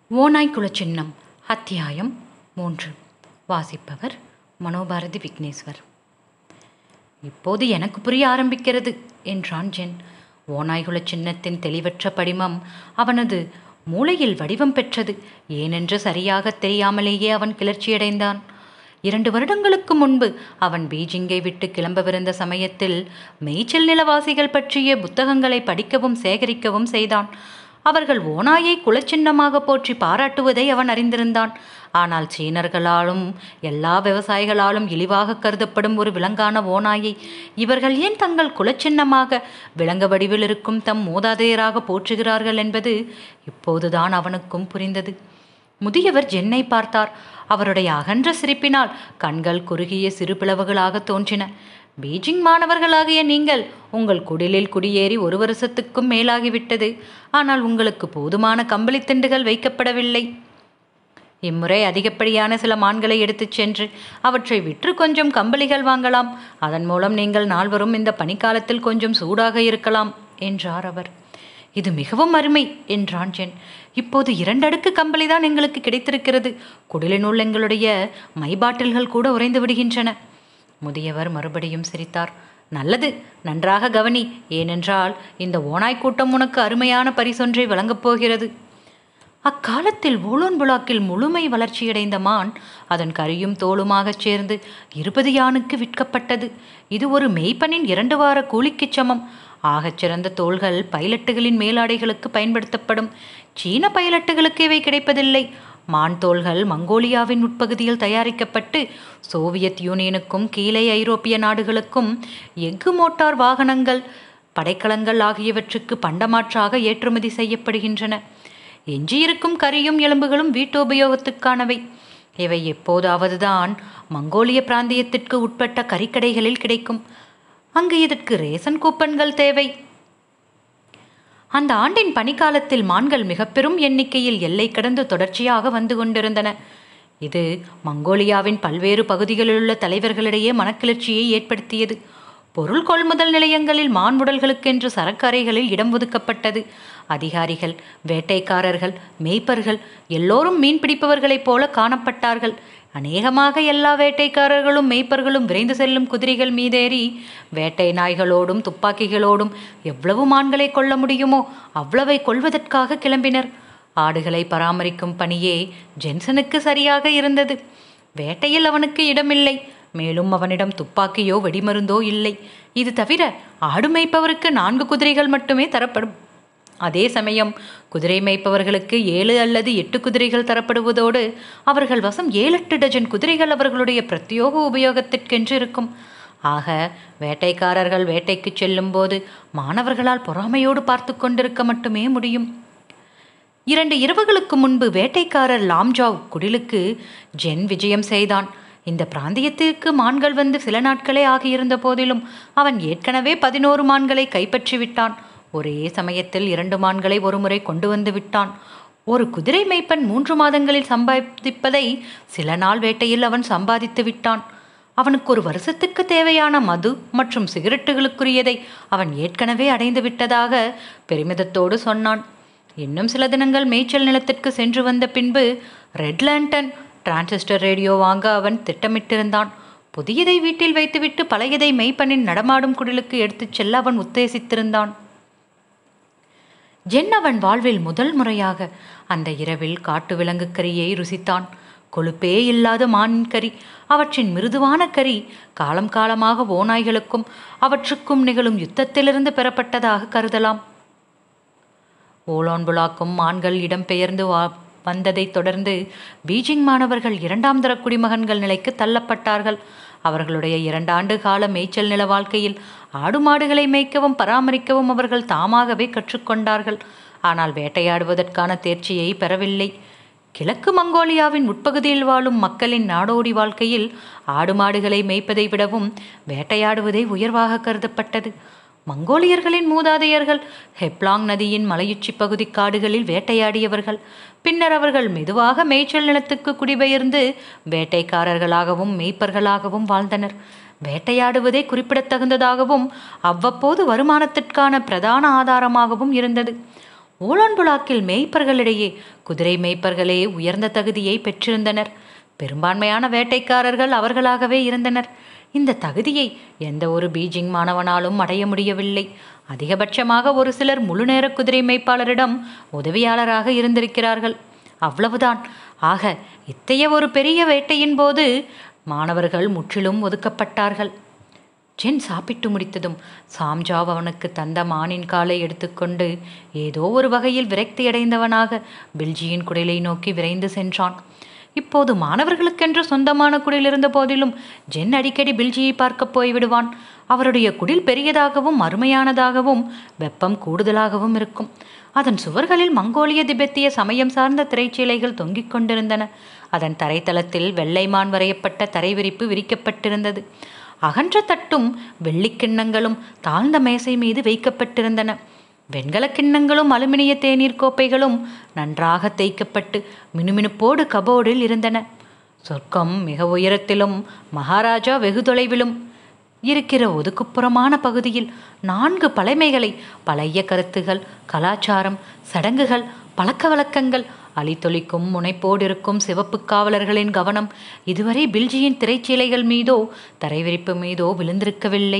ஓநாய் குலச்சின்னம் அத்தியாயம் மூன்று வாசிப்பவர் மனோபாரதி விக்னேஸ்வர் இப்போது எனக்கு புரிய ஆரம்பிக்கிறது என்றான் ஜென் ஓநாய்குல சின்னத்தின் தெளிவற்ற படிமம் அவனது மூளையில் வடிவம் பெற்றது ஏனென்று சரியாகத் தெரியாமலேயே அவன் கிளர்ச்சியடைந்தான் இரண்டு வருடங்களுக்கு முன்பு அவன் பீஜிங்கை விட்டு கிளம்பவிருந்த சமயத்தில் மேய்ச்சல் நிலவாசிகள் பற்றிய புத்தகங்களை படிக்கவும் சேகரிக்கவும் செய்தான் அவர்கள் ஓநாயை குலச்சின்னமாக போற்றி பாராட்டுவதை அவன் அறிந்திருந்தான் ஆனால் சீனர்களாலும் எல்லா விவசாயிகளாலும் இழிவாக கருதப்படும் ஒரு விலங்கான ஓநாயை இவர்கள் ஏன் தங்கள் குலச்சின்னமாக விலங்க வடிவில் இருக்கும் தம் மூதாதையராக போற்றுகிறார்கள் என்பது இப்போதுதான் அவனுக்கும் புரிந்தது முதியவர் ஜென்னை பார்த்தார் அவருடைய அகன்ற சிரிப்பினால் கண்கள் குறுகிய சிறு பிளவுகளாக தோன்றின பீஜிங் மாணவர்களாகிய நீங்கள் உங்கள் குடிலில் குடியேறி ஒரு வருஷத்துக்கும் மேலாகிவிட்டது ஆனால் உங்களுக்கு போதுமான கம்பளி திண்டுகள் வைக்கப்படவில்லை இம்முறை அதிகப்படியான சில மான்களை எடுத்துச் சென்று அவற்றை விற்று கொஞ்சம் கம்பளிகள் வாங்கலாம் அதன் மூலம் நீங்கள் நால்வரும் இந்த பனிக்காலத்தில் கொஞ்சம் சூடாக இருக்கலாம் என்றார் அவர் இது மிகவும் அருமை என்றான் ஜென் இப்போது இரண்டடுக்கு கம்பளி தான் எங்களுக்கு கிடைத்திருக்கிறது குடிலினுள் எங்களுடைய மை பாட்டில்கள் கூட உறைந்து விடுகின்றன முதியவர் மறுபடியும் சிரித்தார் நல்லது நன்றாக கவனி ஏனென்றால் இந்த ஓனாய் கூட்டம் உனக்கு அருமையான பரிசொன்றை வழங்கப் போகிறது அக்காலத்தில் ஓலோன் புலாக்கில் முழுமை வளர்ச்சியடைந்த மான் அதன் கரியும் தோளுமாகச் சேர்ந்து இருபது யானுக்கு விற்கப்பட்டது இது ஒரு மெய்ப்பனின் இரண்டு வார கூலிக்குச் சமம் ஆகச் சிறந்த தோள்கள் பைலட்டுகளின் மேலாடைகளுக்கு பயன்படுத்தப்படும் சீன பைலட்டுகளுக்கு இவை கிடைப்பதில்லை மான் தோள்கள் மங்கோலியாவின் உட்பகுதியில் தயாரிக்கப்பட்டு சோவியத் யூனியனுக்கும் கீழே ஐரோப்பிய நாடுகளுக்கும் எஃகு மோட்டார் வாகனங்கள் படைக்கலங்கள் ஆகியவற்றுக்கு பண்டமாற்றாக ஏற்றுமதி செய்யப்படுகின்றன எஞ்சியிருக்கும் கரியும் எலும்புகளும் வீட்டோபயோகத்துக்கானவை இவை எப்போதாவது தான் மங்கோலிய பிராந்தியத்திற்கு உட்பட்ட கறிக்கடைகளில் கிடைக்கும் அங்கு இதற்கு ரேசன் கூப்பன்கள் தேவை அந்த ஆண்டின் பனிக்காலத்தில் மான்கள் மிக பெரும் எண்ணிக்கையில் எல்லை கடந்து தொடர்ச்சியாக வந்து கொண்டிருந்தன இது மங்கோலியாவின் பல்வேறு பகுதிகளிலுள்ள தலைவர்களிடையே மனக்கிளர்ச்சியை ஏற்படுத்தியது பொருள் கொள்முதல் நிலையங்களில் மான் உடல்களுக்கென்று சரக்கு அறைகளில் இடம் ஒதுக்கப்பட்டது அதிகாரிகள் வேட்டைக்காரர்கள் மேய்ப்பர்கள் எல்லோரும் மீன் பிடிப்பவர்களைப் போல காணப்பட்டார்கள் அநேகமாக எல்லா வேட்டைக்காரர்களும் மேய்ப்பர்களும் விரைந்து செல்லும் குதிரைகள் மீதேறி வேட்டை நாய்களோடும் துப்பாக்கிகளோடும் எவ்வளவு மான்களை கொள்ள முடியுமோ அவ்வளவை கொள்வதற்காக கிளம்பினர் ஆடுகளை பராமரிக்கும் பணியே ஜென்சனுக்கு சரியாக இருந்தது வேட்டையில் அவனுக்கு இடமில்லை மேலும் அவனிடம் துப்பாக்கியோ வெடிமருந்தோ இல்லை இது தவிர ஆடு மேய்ப்பவருக்கு நான்கு குதிரைகள் மட்டுமே தரப்படும் அதே சமயம் குதிரை மேய்ப்பவர்களுக்கு ஏழு அல்லது எட்டு குதிரைகள் தரப்படுவதோடு அவர்கள் வசம் ஏழெட்டு டஜன் குதிரைகள் அவர்களுடைய பிரத்யோக உபயோகத்திற்கென்று இருக்கும் ஆக வேட்டைக்காரர்கள் வேட்டைக்கு செல்லும்போது மாணவர்களால் பொறாமையோடு பார்த்து கொண்டிருக்க மட்டுமே முடியும் இரண்டு இரவுகளுக்கு முன்பு வேட்டைக்காரர் லாம்ஜாவ் குடிலுக்கு ஜென் விஜயம் செய்தான் இந்த பிராந்தியத்திற்கு மான்கள் வந்து சில நாட்களே ஆகியிருந்த போதிலும் அவன் ஏற்கனவே பதினோரு மான்களை கைப்பற்றி விட்டான் ஒரே சமயத்தில் இரண்டு மான்களை ஒருமுறை கொண்டு வந்து விட்டான் ஒரு குதிரை மெய்ப்பன் மூன்று மாதங்களில் சம்பாதிப்பதை சில நாள் வேட்டையில் அவன் சம்பாதித்து விட்டான் அவனுக்கு ஒரு வருஷத்துக்கு தேவையான மது மற்றும் சிகரெட்டுகளுக்குரியதை அவன் ஏற்கனவே அடைந்து விட்டதாக பெருமிதத்தோடு சொன்னான் இன்னும் சில தினங்கள் மேய்ச்சல் நிலத்திற்கு சென்று வந்த பின்பு ரெட் லேண்டன் டிரான்சிஸ்டர் ரேடியோ வாங்க அவன் திட்டமிட்டிருந்தான் புதியதை வீட்டில் வைத்துவிட்டு பழையதை மெய்ப்பனின் நடமாடும் குடிலுக்கு எடுத்துச் செல்ல அவன் உத்தேசித்திருந்தான் ஜென் அவன் வாழ்வில் முதல் முறையாக அந்த இரவில் காட்டு விலங்கு கரியை ருசித்தான் கொழுப்பே இல்லாத மானின் கறி அவற்றின் மிருதுவான கறி காலம் காலமாக ஓநாய்களுக்கும் அவற்றுக்கும் நிகழும் யுத்தத்திலிருந்து பெறப்பட்டதாக கருதலாம் ஓலோன்புலாக்கும் மான்கள் இடம்பெயர்ந்து வா வந்ததைத் தொடர்ந்து பீஜிங் மாணவர்கள் இரண்டாம் தர குடிமகன்கள் நிலைக்கு தள்ளப்பட்டார்கள் அவர்களுடைய இரண்டாண்டு கால மேய்ச்சல் நில வாழ்க்கையில் ஆடு மாடுகளை மேய்க்கவும் பராமரிக்கவும் அவர்கள் தாமாகவே கற்றுக்கொண்டார்கள் ஆனால் வேட்டையாடுவதற்கான தேர்ச்சியை பெறவில்லை கிழக்கு மங்கோலியாவின் உட்பகுதியில் வாழும் மக்களின் நாடோடி வாழ்க்கையில் ஆடு மாடுகளை மேய்ப்பதை விடவும் வேட்டையாடுவதே உயர்வாக கருதப்பட்டது மங்கோலியர்களின் மூதாதையர்கள் ஹெப்லாங் நதியின் மலையுச்சி பகுதி காடுகளில் வேட்டையாடியவர்கள் பின்னர் அவர்கள் மெதுவாக மேய்ச்சல் நிலத்துக்கு குடிபெயர்ந்து வேட்டைக்காரர்களாகவும் மேய்ப்பர்களாகவும் வாழ்ந்தனர் வேட்டையாடுவதே குறிப்பிடத்தகுந்ததாகவும் அவ்வப்போது வருமானத்திற்கான பிரதான ஆதாரமாகவும் இருந்தது ஓலான்புலாக்கில் மேய்ப்பர்களிடையே குதிரை மேய்ப்பர்களே உயர்ந்த தகுதியை பெற்றிருந்தனர் பெரும்பான்மையான வேட்டைக்காரர்கள் அவர்களாகவே இருந்தனர் இந்த தகுதியை எந்த ஒரு பீஜிங் மாணவனாலும் அடைய முடியவில்லை அதிகபட்சமாக ஒரு சிலர் முழுநேர குதிரை மேய்ப்பாளரிடம் உதவியாளராக இருந்திருக்கிறார்கள் அவ்வளவுதான் ஆக இத்தகைய ஒரு பெரிய வேட்டையின் போது மாணவர்கள் முற்றிலும் ஒதுக்கப்பட்டார்கள் ஜென் சாப்பிட்டு முடித்ததும் சாம்ஜாவ் அவனுக்கு தந்த மானின் காலை எடுத்துக்கொண்டு ஏதோ ஒரு வகையில் விரக்தியடைந்தவனாக பில்ஜியின் குடிலை நோக்கி விரைந்து சென்றான் இப்போது மாணவர்களுக்கென்று சொந்தமான குடில் இருந்த போதிலும் ஜென் அடிக்கடி பில்ஜியை பார்க்க போய்விடுவான் அவருடைய குடில் பெரியதாகவும் அருமையானதாகவும் வெப்பம் கூடுதலாகவும் இருக்கும் அதன் சுவர்களில் மங்கோலிய திபெத்திய சமயம் சார்ந்த திரைச்சீலைகள் தொங்கிக் கொண்டிருந்தன அதன் தரைத்தளத்தில் வெள்ளைமான் வரையப்பட்ட தரைவிரிப்பு விரிக்கப்பட்டிருந்தது அகன்ற தட்டும் வெள்ளிக் கிண்ணங்களும் தாழ்ந்த மேசை மீது வைக்கப்பட்டிருந்தன வெண்கலக் கிண்ணங்களும் அலுமினிய தேநீர் கோப்பைகளும் நன்றாக தேய்க்கப்பட்டு மினுமினுப்போடு கபோர்டில் இருந்தன சொர்க்கம் மிக உயரத்திலும் மகாராஜா வெகு தொலைவிலும் இருக்கிற ஒதுக்குப்புறமான பகுதியில் நான்கு பழமைகளை பழைய கருத்துகள் கலாச்சாரம் சடங்குகள் பழக்க வழக்கங்கள் அலித்தொலிக்கும் முனைப்போடு இருக்கும் சிவப்பு காவலர்களின் கவனம் இதுவரை பில்ஜியின் திரைச்சீலைகள் மீதோ தரைவிரிப்பு மீதோ விழுந்திருக்கவில்லை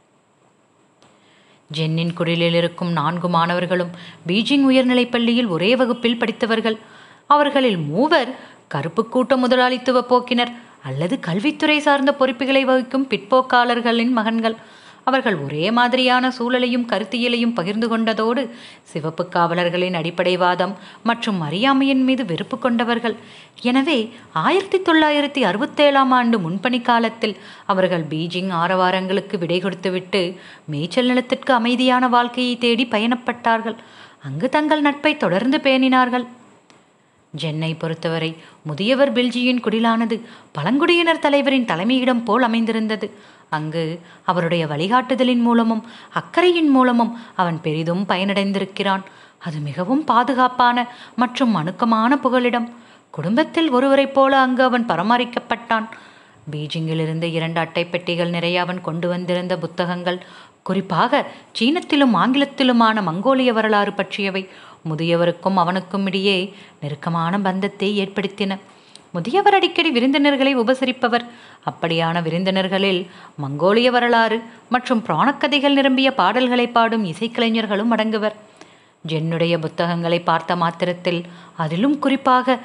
ஜென்னின் குடிலில் இருக்கும் நான்கு மாணவர்களும் பீஜிங் உயர்நிலைப் பள்ளியில் ஒரே வகுப்பில் படித்தவர்கள் அவர்களில் மூவர் கருப்பு கூட்ட முதலாளித்துவ போக்கினர் அல்லது கல்வித்துறை சார்ந்த பொறுப்புகளை வகிக்கும் பிற்போக்காளர்களின் மகன்கள் அவர்கள் ஒரே மாதிரியான சூழலையும் கருத்தியலையும் பகிர்ந்து கொண்டதோடு சிவப்பு காவலர்களின் அடிப்படைவாதம் மற்றும் அறியாமையின் மீது வெறுப்பு கொண்டவர்கள் எனவே ஆயிரத்தி தொள்ளாயிரத்தி அறுபத்தேழாம் ஆண்டு முன்பணி காலத்தில் அவர்கள் பீஜிங் ஆரவாரங்களுக்கு விடை கொடுத்துவிட்டு மேய்ச்சல் நிலத்திற்கு அமைதியான வாழ்க்கையை தேடி பயணப்பட்டார்கள் அங்கு தங்கள் நட்பை தொடர்ந்து பேணினார்கள் ஜென்னை பொறுத்தவரை முதியவர் பில்ஜியின் குடிலானது பழங்குடியினர் தலைவரின் தலைமையிடம் போல் அமைந்திருந்தது அங்கு அவருடைய வழிகாட்டுதலின் மூலமும் அக்கறையின் மூலமும் அவன் பெரிதும் பயனடைந்திருக்கிறான் அது மிகவும் பாதுகாப்பான மற்றும் அணுக்கமான புகலிடம் குடும்பத்தில் ஒருவரைப் போல அங்கு அவன் பராமரிக்கப்பட்டான் பீஜிங்கிலிருந்து இரண்டு அட்டைப்பெட்டிகள் நிறைய அவன் கொண்டு வந்திருந்த புத்தகங்கள் குறிப்பாக சீனத்திலும் ஆங்கிலத்திலுமான மங்கோலிய வரலாறு பற்றியவை முதியவருக்கும் அவனுக்கும் இடையே நெருக்கமான பந்தத்தை ஏற்படுத்தின முதியவர் அடிக்கடி விருந்தினர்களை உபசரிப்பவர் அப்படியான விருந்தினர்களில் மங்கோலிய வரலாறு மற்றும் புராணக்கதைகள் நிரம்பிய பாடல்களை பாடும் இசைக்கலைஞர்களும் அடங்குவர் ஜென்னுடைய புத்தகங்களை பார்த்த மாத்திரத்தில் அதிலும் குறிப்பாக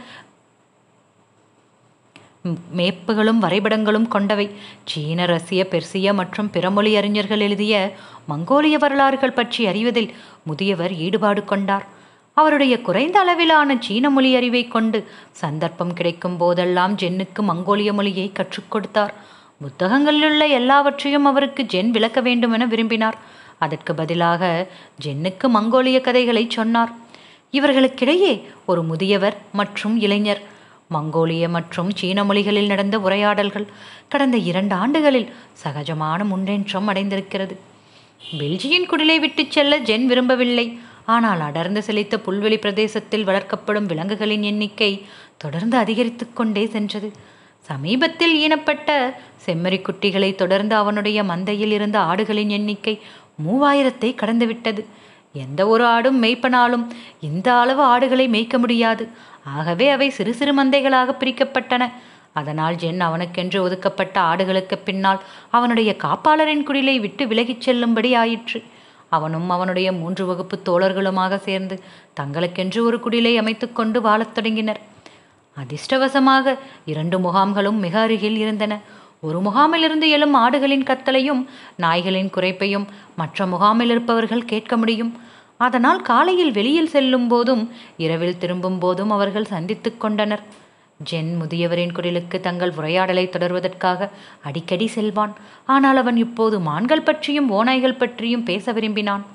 ம், மேப்புகளும் வரைபடங்களும் கொண்டவை சீன ரஷ்ய பெர்சிய மற்றும் பிற மொழி அறிஞர்கள் எழுதிய மங்கோலிய வரலாறுகள் பற்றி அறிவதில் முதியவர் ஈடுபாடு கொண்டார் அவருடைய குறைந்த அளவிலான சீன மொழி அறிவை கொண்டு சந்தர்ப்பம் கிடைக்கும் போதெல்லாம் ஜென்னுக்கு மங்கோலிய மொழியை கற்றுக் கொடுத்தார் புத்தகங்களிலுள்ள எல்லாவற்றையும் அவருக்கு ஜென் விளக்க வேண்டும் என விரும்பினார் அதற்கு பதிலாக ஜென்னுக்கு மங்கோலிய கதைகளை சொன்னார் இவர்களுக்கிடையே ஒரு முதியவர் மற்றும் இளைஞர் மங்கோலிய மற்றும் சீன மொழிகளில் நடந்த உரையாடல்கள் கடந்த இரண்டு ஆண்டுகளில் சகஜமான முன்னேற்றம் அடைந்திருக்கிறது பெல்ஜியின் குடிலை விட்டுச் செல்ல ஜென் விரும்பவில்லை ஆனால் அடர்ந்து செழித்த புல்வெளி பிரதேசத்தில் வளர்க்கப்படும் விலங்குகளின் எண்ணிக்கை தொடர்ந்து அதிகரித்துக் கொண்டே சென்றது சமீபத்தில் ஈனப்பட்ட செம்மறிக் குட்டிகளை தொடர்ந்து அவனுடைய மந்தையில் இருந்த ஆடுகளின் எண்ணிக்கை மூவாயிரத்தை கடந்துவிட்டது எந்த ஒரு ஆடும் மேய்ப்பனாலும் இந்த அளவு ஆடுகளை மேய்க்க முடியாது ஆகவே அவை சிறு சிறு மந்தைகளாக பிரிக்கப்பட்டன அதனால் ஜென் அவனுக்கென்று ஒதுக்கப்பட்ட ஆடுகளுக்கு பின்னால் அவனுடைய காப்பாளரின் குடிலை விட்டு விலகிச் செல்லும்படி ஆயிற்று அவனும் அவனுடைய மூன்று வகுப்பு தோழர்களுமாக சேர்ந்து தங்களுக்கென்று ஒரு குடிலை அமைத்துக்கொண்டு வாழத் தொடங்கினர் அதிர்ஷ்டவசமாக இரண்டு முகாம்களும் மிக அருகில் இருந்தன ஒரு முகாமிலிருந்து எழும் ஆடுகளின் கத்தலையும் நாய்களின் குறைப்பையும் மற்ற முகாமில் இருப்பவர்கள் கேட்க முடியும் அதனால் காலையில் வெளியில் செல்லும் போதும் இரவில் திரும்பும் போதும் அவர்கள் சந்தித்துக் கொண்டனர் ஜென் முதியவரின் குரலுக்கு தங்கள் உரையாடலை தொடர்வதற்காக அடிக்கடி செல்வான் ஆனால் அவன் இப்போது மான்கள் பற்றியும் ஓநாய்கள் பற்றியும் பேச விரும்பினான்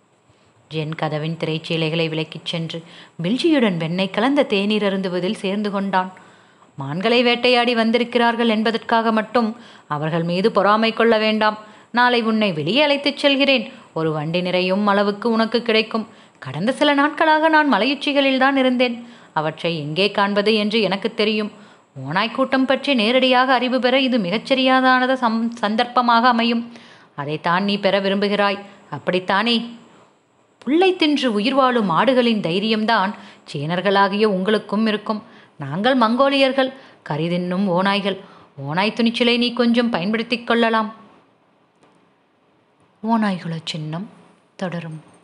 ஜென் கதவின் திரைச்சீலைகளை விலக்கிச் சென்று பில்ஜியுடன் வெண்ணெய் கலந்த தேநீர் அருந்துவதில் சேர்ந்து கொண்டான் மான்களை வேட்டையாடி வந்திருக்கிறார்கள் என்பதற்காக மட்டும் அவர்கள் மீது பொறாமை கொள்ள வேண்டாம் நாளை உன்னை வெளியே அழைத்துச் செல்கிறேன் ஒரு வண்டி நிறையும் அளவுக்கு உனக்கு கிடைக்கும் கடந்த சில நாட்களாக நான் மலையுச்சிகளில் தான் இருந்தேன் அவற்றை எங்கே காண்பது என்று எனக்கு தெரியும் ஓநாய் கூட்டம் பற்றி நேரடியாக அறிவு பெற இது மிகச்சரியாதானத சம் சந்தர்ப்பமாக அமையும் அதைத்தான் நீ பெற விரும்புகிறாய் அப்படித்தானே புல்லை தின்று உயிர் வாழும் ஆடுகளின் தைரியம்தான் சேனர்களாகிய உங்களுக்கும் இருக்கும் நாங்கள் மங்கோலியர்கள் கறி தின்னும் ஓநாய்கள் ஓநாய் துணிச்சலை நீ கொஞ்சம் பயன்படுத்திக் கொள்ளலாம் ஓநாய்குல சின்னம் தொடரும்